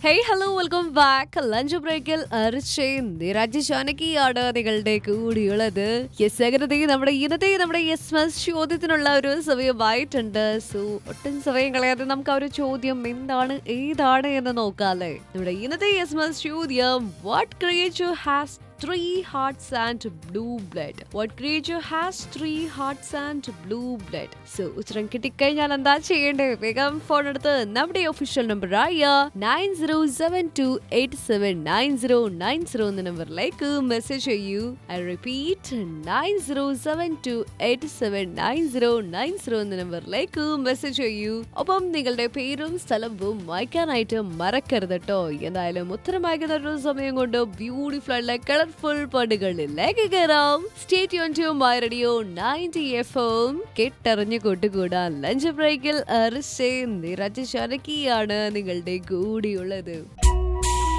hey hello welcome back lunch ബ്രേക്കിൽ അർച്ചയും നിരാജ് ജാനകിയാണ് നിങ്ങളുടെ കൂടിയുള്ളത് യെസ് അങ്ങനെ നമ്മുടെ ഇന്നത്തെ നമ്മുടെ യെസ് മസ് ചോദ്യത്തിനുള്ള ഒരു സമയമായിട്ടുണ്ട് സോ ഒട്ടും സമയം കളയാതെ നമുക്ക് ആ ഒരു ചോദ്യം എന്താണ് ഏതാണ് എന്ന് നോക്കാല്ലേ നമ്മുടെ ഇന്നത്തെ യെസ് മസ് ചോദ്യം what creature has three hearts and blue blood what creature has three hearts and blue blood so ഉത്തരം കിട്ടിക്കഴിഞ്ഞാൽ എന്താ ചെയ്യേണ്ടത് വേഗം ഫോൺ എടുത്ത് നമ്മുടെ ഒഫീഷ്യൽ നമ്പറായ nine zero seven two eight seven nine zero nine zero എന്ന നമ്പറിലേക്ക് മെസ്സേജ് ചെയ്യൂ I repeat nine zero seven two eight seven nine zero nine zero എന്ന നമ്പറിലേക്ക് മെസ്സേജ് ചെയ്യൂ ഒപ്പം നിങ്ങളുടെ പേരും സ്ഥലവും വായിക്കാനായിട്ട് മറക്കരുത് കേട്ടോ എന്തായാലും ഉത്തരം വായിക്കുന്ന ഒരു സമയം കൊണ്ട് ബ്യൂട്ടിഫുൾ ആയിട്ടുള്ള കളർഫുൾ പാട്ടുകളിലേക്ക് കയറാം സ്റ്റേറ്റ് യോൺ to my radio ninety F M കെട്ടറിഞ്ഞു കൂട്ടുകൂടാൻ ലഞ്ച് ബ്രേക്കിൽ അരിശേ നിരജ് ശരക്കിയാണ് നിങ്ങളുടെ കൂടിയുള്ളത്